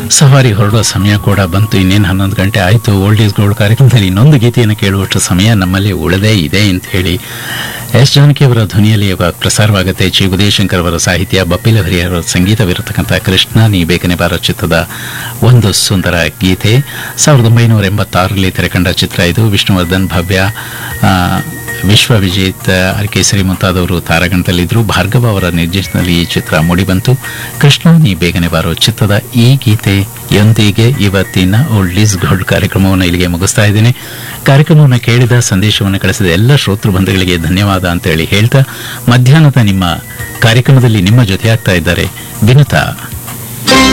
ಸವಾರಿ ಹೊರಡುವ ಸಮಯ ಕೂಡ ಬಂತು ಇನ್ನೇನು ಹನ್ನೊಂದು ಗಂಟೆ ಆಯಿತು ಓಲ್ಡ್ ಈಸ್ ಗೋಲ್ಡ್ ಕಾರ್ಯಕ್ರಮದಲ್ಲಿ ಇನ್ನೊಂದು ಗೀತೆಯನ್ನು ಕೇಳುವಷ್ಟು ಸಮಯ ನಮ್ಮಲ್ಲಿ ಉಳಿದೇ ಇದೆ ಅಂತ ಹೇಳಿ ಎಸ್ ಜಾನಕಿ ಅವರ ಧ್ವನಿಯಲ್ಲಿ ಇವಾಗ ಪ್ರಸಾರವಾಗುತ್ತೆ ಚಿ ಉದಯಶಂಕರ್ ಅವರ ಸಾಹಿತ್ಯ ಬಪ್ಪಿಲ ಹರಿಹರ ಸಂಗೀತವಿರತಕ್ಕಂಥ ಕೃಷ್ಣ ನೀ ಬೇಗನೆ ಬಾರ ಚಿತ್ರದ ಒಂದು ಸುಂದರ ಗೀತೆ ಸಾವಿರದ ಒಂಬೈನೂರ ಎಂಬತ್ತಾರರಲ್ಲಿ ತೆರೆಕಂಡ ಚಿತ್ರ ಇದು ವಿಷ್ಣುವರ್ಧನ್ ಭವ್ಯ ಆ, ವಿಶ್ವ ವಿಜೇತ್ ಕೇಸರಿ ಮುಂತಾದವರು ತಾರಾಗಣದಲ್ಲಿದ್ದರು ಭಾರ್ಗವ ಅವರ ನಿರ್ದೇಶನದಲ್ಲಿ ಈ ಚಿತ್ರ ಮೂಡಿಬಂತು ಕೃಷ್ಣ ನೀ ಬೇಗನೆ ಬಾರೋ ಚಿತ್ರದ ಈ ಗೀತೆಯೊಂದಿಗೆ ಇವತ್ತಿನ ಓಲ್ಡ್ ಈಸ್ ಗೋಲ್ಡ್ ಕಾರ್ಯಕ್ರಮವನ್ನು ಇಲ್ಲಿಗೆ ಮುಗಿಸ್ತಾ ಇದ್ದೇನೆ ಕಾರ್ಯಕ್ರಮವನ್ನು ಕೇಳಿದ ಸಂದೇಶವನ್ನು ಕಳಿಸಿದ ಎಲ್ಲ ಶ್ರೋತೃ ಬಂಧುಗಳಿಗೆ ಧನ್ಯವಾದ ಅಂತ ಹೇಳಿ ಹೇಳ್ತಾ ಮಧ್ಯಾಹ್ನದ ನಿಮ್ಮ ಕಾರ್ಯಕ್ರಮದಲ್ಲಿ ನಿಮ್ಮ ಜೊತೆಯಾಗ್ತಾ ಇದ್ದಾರೆ ವಿನುತಾ